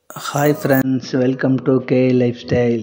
Hi friends, welcome to K Lifestyle.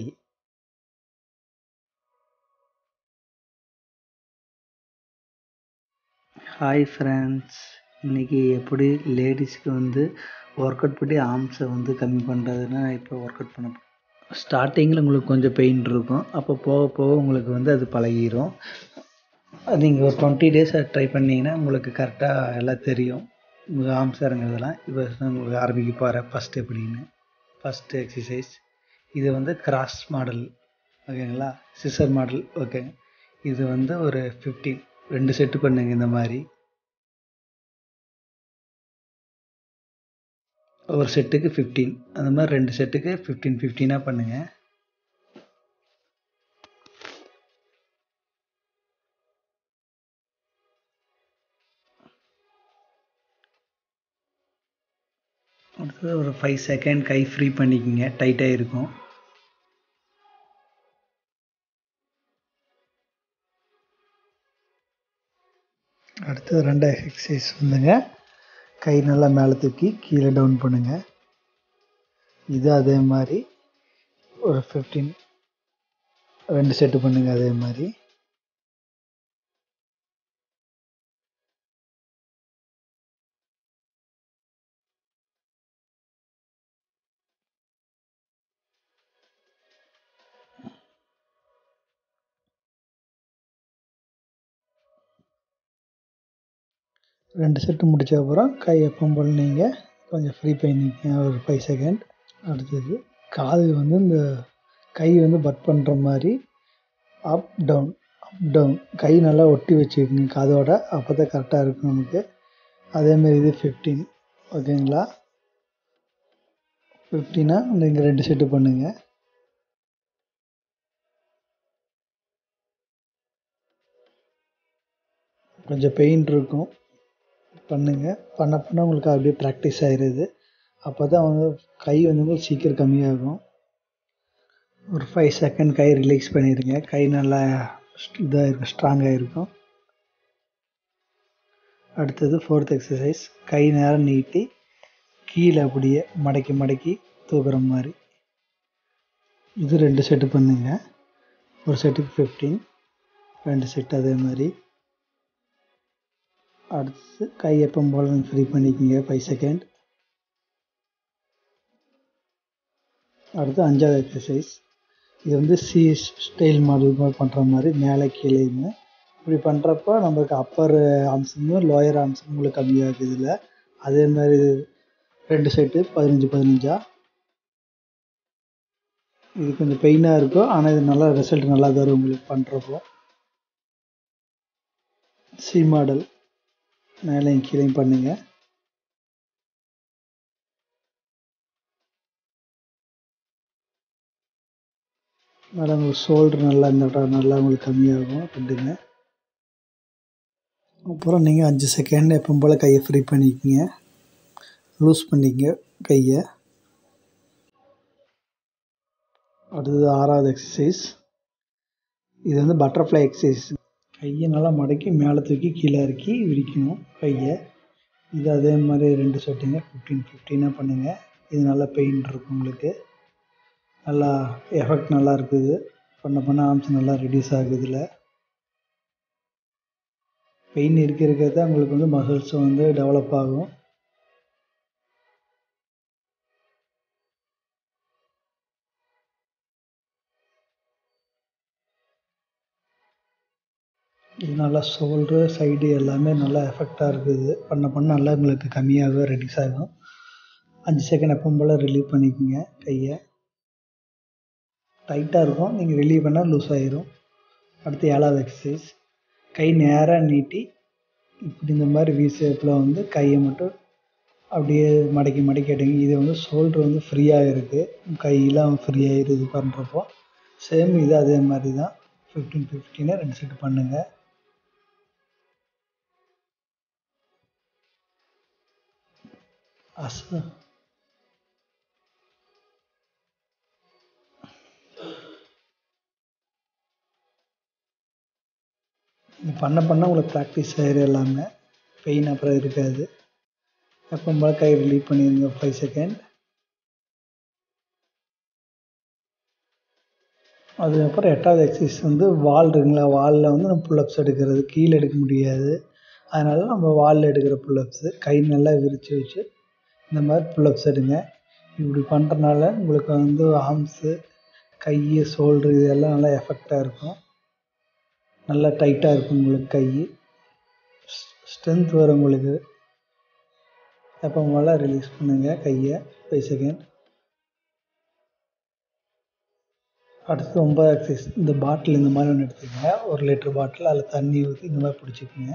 Hi friends இன்றைக்கி எப்படி லேடிஸ்க்கு வந்து ஒர்க் அவுட் பண்ணி ஆர்ம்ஸை வந்து கம்மி பண்ணுறதுன்னு இப்போ ஒர்க் அவுட் பண்ண ஸ்டார்டிங்கில் உங்களுக்கு கொஞ்சம் பெயின் இருக்கும் அப்போ போக போக உங்களுக்கு வந்து அது பழகிரும் நீங்கள் ஒரு டுவெண்ட்டி டேஸ் ட்ரை பண்ணிங்கன்னா உங்களுக்கு கரெக்டாக எல்லாம் தெரியும் உங்கள் ஆர்ம்ஸ் இறங்குறதெல்லாம் இப்போ உங்களுக்கு ஆரம்பிக்க போகிறேன் ஃபஸ்ட் எப்படின்னு ஃபஸ்ட்டு எக்ஸசைஸ் இது வந்து கிராஸ் மாடல் ஓகேங்களா சிசர் மாடல் ஓகே இது வந்து ஒரு ஃபிஃப்டீன் ரெண்டு செட்டு பண்ணுங்க இந்த மாதிரி ஒரு செட்டுக்கு ஃபிஃப்டீன் அந்த மாதிரி ரெண்டு செட்டுக்கு ஃபிஃப்டீன் ஃபிஃப்டீனாக பண்ணுங்கள் அடுத்தது ஒரு ஃபைவ் செகண்ட் கை ஃப்ரீ பண்ணிக்கோங்க டைட்டாக இருக்கும் அடுத்தது ரெண்டு எக்ஸசைஸ் வந்துங்க கை நல்லா மேலே தூக்கி கீழே டவுன் பண்ணுங்கள் இது அதே மாதிரி ஒரு ஃபிஃப்டீன் ரெண்டு செட்டு பண்ணுங்கள் அதே மாதிரி ரெண்டு செட்டு முடிச்ச அப்புறம் கை எப்போ போல் நீங்கள் கொஞ்சம் ஃப்ரீ பண்ணிக்கங்க ஒரு ஃபைவ் செகண்ட் அடுத்தது கால் வந்து இந்த கை வந்து பட் பண்ணுற மாதிரி அப் டவுன் அப் டவுன் கை நல்லா ஒட்டி வச்சுக்கோங்க காதோட அப்போ தான் கரெக்டாக இருக்கும் நமக்கு அதேமாரி இது ஃபிஃப்டீன் ஓகேங்களா ஃபிஃப்டீனா நீங்கள் ரெண்டு செட்டு பண்ணுங்கள் கொஞ்சம் பெயின் இருக்கும் பண்ணுங்கள் பண்ண பண்ண உங்களுக்கு அப்படியே ப்ராக்டிஸ் ஆகிடுது அப்போ தான் வந்து கை வந்து உங்களுக்கு சீக்கிரம் கம்மியாகும் ஒரு ஃபைவ் செகண்ட் கை ரிலீஸ் பண்ணிடுங்க கை நல்லா இதாக இருக்கும் ஸ்ட்ராங்காக இருக்கும் அடுத்தது ஃபோர்த் எக்ஸசைஸ் கை நேரம் நீட்டி கீழே அப்படியே மடக்கி மடக்கி தூக்குற மாதிரி இது ரெண்டு செட்டு பண்ணுங்க ஒரு செட்டுக்கு ஃபிஃப்டீன் ரெண்டு செட் அதே மாதிரி அடுத்து கை எப்போ போல் ஃப்ரீ பண்ணிக்கோங்க ஃபைவ் செகண்ட் அடுத்து அஞ்சாவது எக்ஸசைஸ் இது வந்து சி ஸ்டைல் மாடல் மாதிரி பண்ணுற மாதிரி மேலே கீழேயுமே இப்படி பண்ணுறப்ப நம்மளுக்கு அப்பர் ஆம்ஸும் லோயர் ஆம்ஸும் உங்களுக்கு கம்மியாகுது இதில் அதே மாதிரி ரெண்டு செட்டு பதினஞ்சு பதினஞ்சா இது கொஞ்சம் பெயினாக இருக்கும் ஆனால் இது நல்லா ரிசல்ட் நல்லா தரும் உங்களுக்கு பண்ணுறப்போ சி மாடல் மேலேயும் கீழேயும் பண்ணுங்க நல்லா உங்களுக்கு ஷோல்டர் நல்லா இந்த நல்லா உங்களுக்கு கம்மியாகும் ரெண்டுங்க அப்புறம் நீங்கள் அஞ்சு செகண்ட் எப்போ போல் கையை ஃப்ரீ பண்ணிக்கங்க லூஸ் பண்ணிக்கங்க கையை அடுத்தது ஆறாவது எக்ஸசைஸ் இது வந்து பட்டர்ஃப்ளை எக்ஸசைஸ் கையை நல்லா மடக்கி மேலே தூக்கி கீழே இறக்கி விரிக்கணும் கையை இது அதே மாதிரி ரெண்டு செட்டுங்க ஃபிஃப்டீன் ஃபிஃப்டீனாக பண்ணுங்கள் இது நல்லா பெயின் இருக்கும் உங்களுக்கு நல்லா எஃபெக்ட் நல்லா இருக்குது பண்ண பண்ண ஆர்ம்ஸ் நல்லா ரெடியூஸ் ஆகுது இதில் பெயின் இருக்க இருக்க தான் உங்களுக்கு வந்து மசில்ஸ் வந்து டெவலப் ஆகும் இது நல்லா ஷோல்ட்ரு சைடு எல்லாமே நல்லா எஃபெக்டாக இருக்குது பண்ண பண்ண நல்லா உங்களுக்கு கம்மியாகும் ரெடியூஸ் ஆகும் அஞ்சு செகண்ட் எப்போ போல் ரிலீவ் பண்ணிக்கோங்க கையை டைட்டாக இருக்கும் நீங்கள் ரிலீவ் பண்ணால் லூஸ் ஆகிரும் அடுத்து ஏழாவது எக்ஸசைஸ் கை நேராக நீட்டி இப்படி இந்த மாதிரி வி ஷேப்பில் வந்து கையை மட்டும் அப்படியே மடக்கி மடக்கி எடுங்க இது வந்து ஷோல்ட்ரு வந்து ஃப்ரீயாக இருக்குது கையெல்லாம் ஃப்ரீயாக இது பண்ணுறப்போ சேம் இது அதே மாதிரி தான் ஃபிஃப்டீன் ஃபிஃப்டீனே ரெண்டு செட்டு பண்ணுங்கள் அஸ் இது பண்ண பண்ண உங்களுக்கு ப்ராக்டிஸ் ஆகிடும் எல்லாமே பெயின் அப்புறம் இருக்காது எப்போ போல் கை ரிலீவ் பண்ணிடுங்க ஃபைவ் செகண்ட் அதுக்கப்புறம் எட்டாவது எக்ஸசைஸ் வந்து வால் இருக்குங்களா வாலில் வந்து நம்ம புல்லப்ஸ் எடுக்கிறது கீழே எடுக்க முடியாது அதனால நம்ம வாலில் எடுக்கிற புல்லப்ஸு கை நல்லா விரித்து வச்சு இந்த மாதிரி புல்லப்ஸ் எடுங்க இப்படி பண்ணுறனால உங்களுக்கு வந்து ஆர்ம்ஸு கை ஷோல்ட்ரு இது எல்லாம் நல்லா எஃபெக்டாக இருக்கும் நல்லா டைட்டாக இருக்கும் உங்களுக்கு கை ஸ்ட்ரென்த் வரும் உங்களுக்கு எப்போ போல் ரிலீஸ் பண்ணுங்கள் கையை ஃபைவ் செகண்ட் அடுத்து ஒன்பதாவது எக்ஸசைஸ் இந்த பாட்டில் இந்த மாதிரி ஒன்று எடுத்துக்கங்க ஒரு லிட்டர் பாட்டில் அதில் தண்ணி ஊற்றி இந்த மாதிரி பிடிச்சிக்கோங்க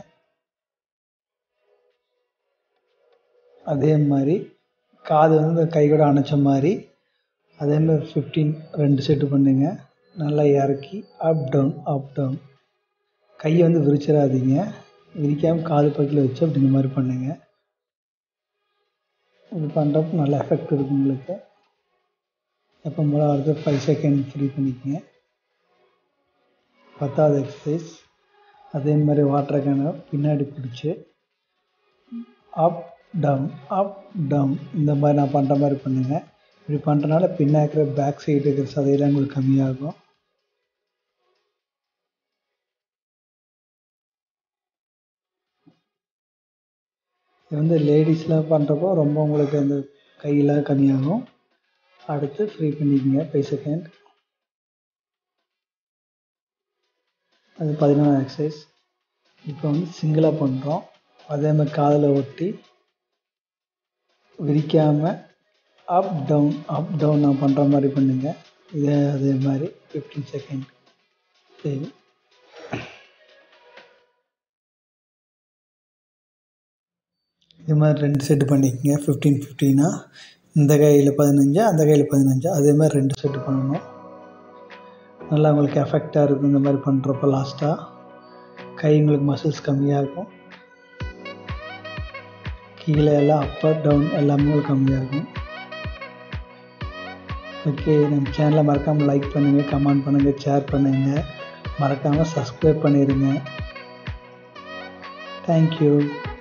அதே மாதிரி காது வந்து இந்த கை கூட அணைச்ச மாதிரி அதே மாதிரி ஃபிஃப்டீன் ரெண்டு செட்டு பண்ணுங்க நல்லா இறக்கி அப் டவுன் அப் டவுன் கையை வந்து விரிச்சிடாதீங்க விரிக்காமல் காது பக்கத்தில் வச்சு அப்படி இந்த மாதிரி பண்ணுங்கள் இது பண்ணுறப்ப நல்ல எஃபெக்ட் இருக்கும் உங்களுக்கு எப்போ போல் அடுத்து ஃபைவ் செகண்ட் ஃப்ரீ பண்ணிக்கங்க பத்தாவது எக்ஸசைஸ் அதே மாதிரி வாட்டரை கேனை பின்னாடி பிடிச்சி அப் டவுன் அப் டவுன் இந்த மாதிரி நான் பண்ணுற மாதிரி பண்ணுங்கள் இப்படி பண்ணுறனால பின்னாடி இருக்கிற பேக் சைடு இருக்கிற சதையெல்லாம் உங்களுக்கு கம்மியாகும் இது வந்து லேடிஸ்லாம் பண்ணுறப்போ ரொம்ப உங்களுக்கு அந்த கையெல்லாம் கம்மியாகும் அடுத்து ஃப்ரீ பண்ணிக்கங்க ஃபைவ் செகண்ட் அது பதினொன்றாவது எக்ஸசைஸ் இப்போ வந்து சிங்கிளாக பண்ணுறோம் அதே மாதிரி காதில் ஒட்டி விரிக்காமல் அப் டவுன் அப் டவுன் நான் பண்ணுற மாதிரி பண்ணுங்கள் இதே அதே மாதிரி ஃபிஃப்டீன் செகண்ட் சரி இது மாதிரி ரெண்டு செட்டு பண்ணிக்கங்க ஃபிஃப்டீன் ஃபிஃப்டீனாக இந்த கையில் பதினஞ்சு அந்த கையில் பதினஞ்சு அதே மாதிரி ரெண்டு செட்டு பண்ணணும் நல்லா உங்களுக்கு எஃபெக்டாக இருக்கும் இந்த மாதிரி பண்ணுறப்போ லாஸ்ட்டாக கை உங்களுக்கு மசில்ஸ் கம்மியாக இருக்கும் கீழே எல்லாம் அப்பர் டவுன் எல்லாமே உங்களுக்கு கம்மியாகும் ஓகே நம்ம சேனலை மறக்காமல் லைக் பண்ணுங்கள் கமெண்ட் பண்ணுங்கள் ஷேர் பண்ணுங்கள் மறக்காமல் சப்ஸ்கிரைப் பண்ணிடுங்க தேங்க்யூ